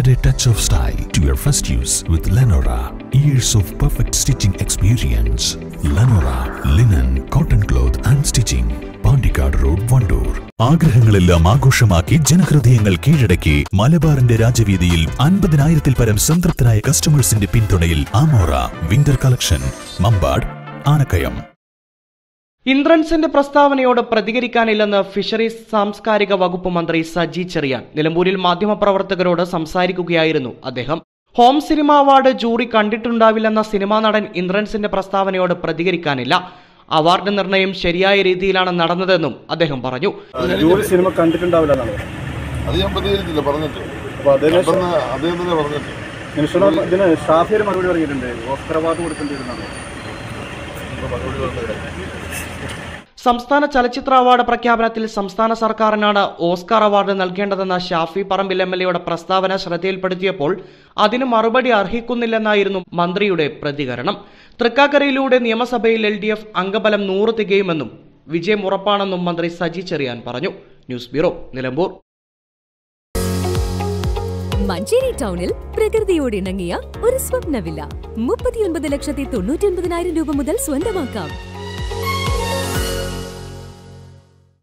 Add a touch of style to your first use with Lenora. Years of perfect stitching experience. Lenora, linen, cotton cloth and stitching. Pandikkad road Wandoor ആഗ്രഹങ്ങളെല്ലാം ആഘോഷമാക്കി ജനഹൃദയങ്ങൾ കീഴടക്കി മലബാറിന്റെ രാജവീതിയിൽ അൻപതിനായിരത്തിൽ പരം സംതൃപ്തരായ കസ്റ്റമേഴ്സിന്റെ പിന്തുണയിൽ ആമോറ വിന്റർ കളക്ഷൻ മമ്പാട് ആനക്കയം ഇന്ദ്രൻസിന്റെ പ്രസ്താവനയോട് പ്രതികരിക്കാനില്ലെന്ന് ഫിഷറീസ് സാംസ്കാരിക വകുപ്പ് മന്ത്രി സജി ചെറിയാൻ നിലമ്പൂരിൽ മാധ്യമപ്രവർത്തകരോട് സംസാരിക്കുകയായിരുന്നു അദ്ദേഹം ഹോം സിനിമ അവാർഡ് ജൂറി കണ്ടിട്ടുണ്ടാവില്ലെന്ന സിനിമാ നടൻ ഇന്ദ്രൻസിന്റെ പ്രസ്താവനയോട് പ്രതികരിക്കാനില്ല അവാർഡ് നിർണയം ശരിയായ രീതിയിലാണ് നടന്നതെന്നും അദ്ദേഹം പറഞ്ഞു ജൂറി സിനിമ കണ്ടിട്ടുണ്ടാവില്ല എന്നാണ് അത് ഞാൻ പ്രതികരിച്ചില്ല പറഞ്ഞിട്ട് അപ്പൊ അതിന് പെട്ടെന്ന് അദ്ദേഹം തന്നെ പറഞ്ഞിട്ട് നിമിഷ ഇതിന് ഷാഫിയർ മറുപടി പറഞ്ഞിട്ടുണ്ട് ഓസ്കർ അവാർഡ് കൊടുക്കേണ്ടി വരുന്നതാണ് ഇപ്പൊ മറുപടി പറഞ്ഞ കാര്യം സംസ്ഥാന ചലച്ചിത്ര അവാർഡ് പ്രഖ്യാപനത്തിൽ സംസ്ഥാന സർക്കാരിനാണ് ഓസ്കാർ അവാർഡ് നൽകേണ്ടതെന്ന ഷാഫി പറമ്പിൽ എം എൽ എയുടെ പ്രസ്താവന ശ്രദ്ധയിൽപ്പെടുത്തിയപ്പോൾ അതിന് മറുപടി അർഹിക്കുന്നില്ലെന്നായിരുന്നു മന്ത്രിയുടെ പ്രതികരണം തൃക്കാക്കരയിലൂടെ നിയമസഭയിൽ എൽ ഡി എഫ് അംഗബലം നൂറ് തികയുമെന്നും വിജയം ഉറപ്പാണെന്നും മന്ത്രി സജി ചെറിയാൻ പറഞ്ഞു ന്യൂസ് ബ്യൂറോ നിലമ്പൂർ മഞ്ചേരി ടൗണിൽ പ്രകൃതിയോട് ഇണങ്ങിയ ഒരു സ്വപ്ന വില്ല മുപ്പത്തിയൊൻപത് ലക്ഷത്തി തൊണ്ണൂറ്റി ഒൻപതിനായിരം രൂപ മുതൽ സ്വന്തമാക്കാം